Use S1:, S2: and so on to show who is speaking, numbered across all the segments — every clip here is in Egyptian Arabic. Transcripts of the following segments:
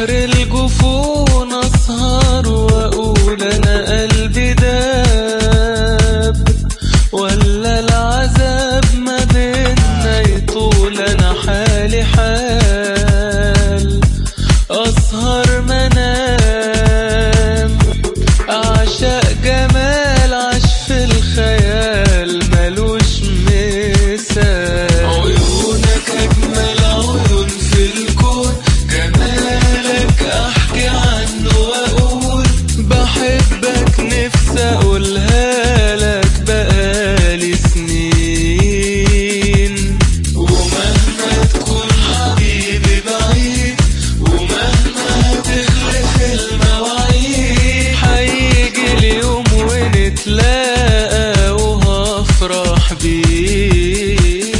S1: بحر الجفون أسهر وأقول أنا قلبي داب ولا العذاب ما بينا يطول أنا حالي حال أسهر منام أعشق جمال عاش في الخيال ملوش مثال عيونك أجمل عيون في الكون جمالك أحكي عنه وأقول بحبك نفسي أقولها لك بقالي سنين ومهما تكون حبيبي بعيد ومهما تخلف المواعيد هيجي اليوم ونتلاقى وهفرح بيك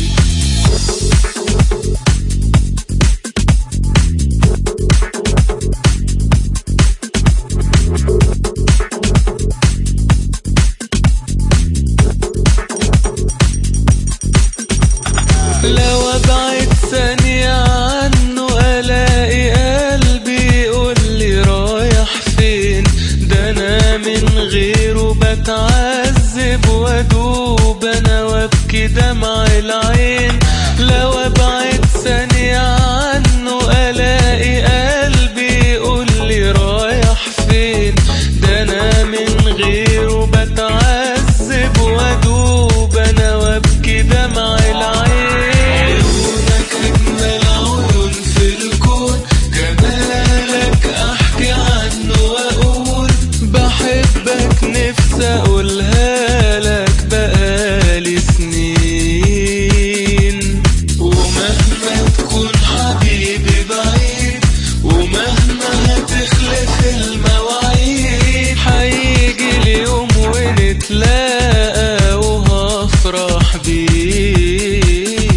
S1: لو ابعد ثانية عنه الاقي قلبي يقول لي رايح فين ده انا من غيره بتعذب وادوب انا وابكي دمع العين لو ابعد ثانية عنه الاقي قلبي يقول لي رايح فين ده انا من غيره بتعذب وادوب انا وابكي دمع العين عيونك اجمل عيون في الكون جمالك احكي عنه واقول بحبك نفسي اقولها لك بقالي سنين ومهما تكون حبيبي بعيد ومهما هتخلف المواعيد هيجي اليوم ونتلاقى وهفرح بيك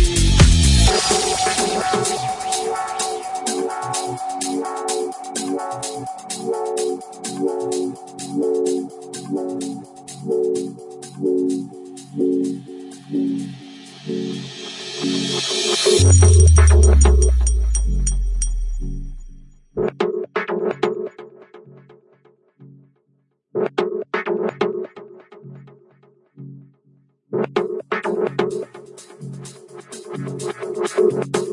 S2: Thank you.